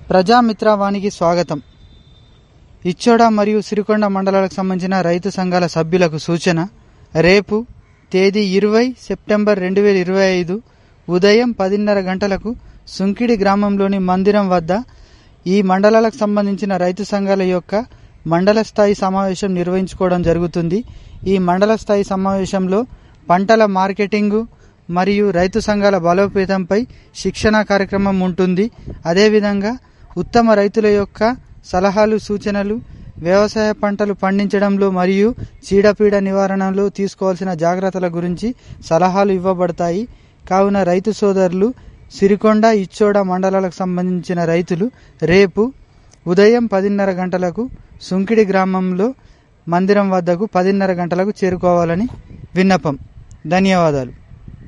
ప్రజామిత్రవానికి స్వాగతం ఇచ్చోడ మరియు సిరికొండ మండలాలకు సంబంధించిన రైతు సంఘాల సభ్యులకు సూచన రేపు తేదీ ఇరవై సెప్టెంబర్ రెండు వేల ఇరవై ఐదు ఉదయం పదిన్నర గంటలకు సుంకిడి గ్రామంలోని మందిరం వద్ద ఈ మండలాలకు సంబంధించిన రైతు సంఘాల యొక్క మండల స్థాయి సమావేశం నిర్వహించుకోవడం జరుగుతుంది ఈ మండల స్థాయి సమావేశంలో పంటల మార్కెటింగు మరియు రైతు సంఘాల బలోపేతంపై శిక్షణా కార్యక్రమం ఉంటుంది అదేవిధంగా ఉత్తమ రైతుల యొక్క సలహాలు సూచనలు వ్యవసాయ పంటలు పండించడంలో మరియు చీడపీడ నివారణలో తీసుకోవాల్సిన జాగ్రత్తల గురించి సలహాలు ఇవ్వబడతాయి కావున రైతు సోదరులు సిరికొండ ఇచ్చోడ మండలాలకు సంబంధించిన రైతులు రేపు ఉదయం పదిన్నర గంటలకు సుంకిడి గ్రామంలో మందిరం వద్దకు పదిన్నర గంటలకు చేరుకోవాలని విన్నపం ధన్యవాదాలు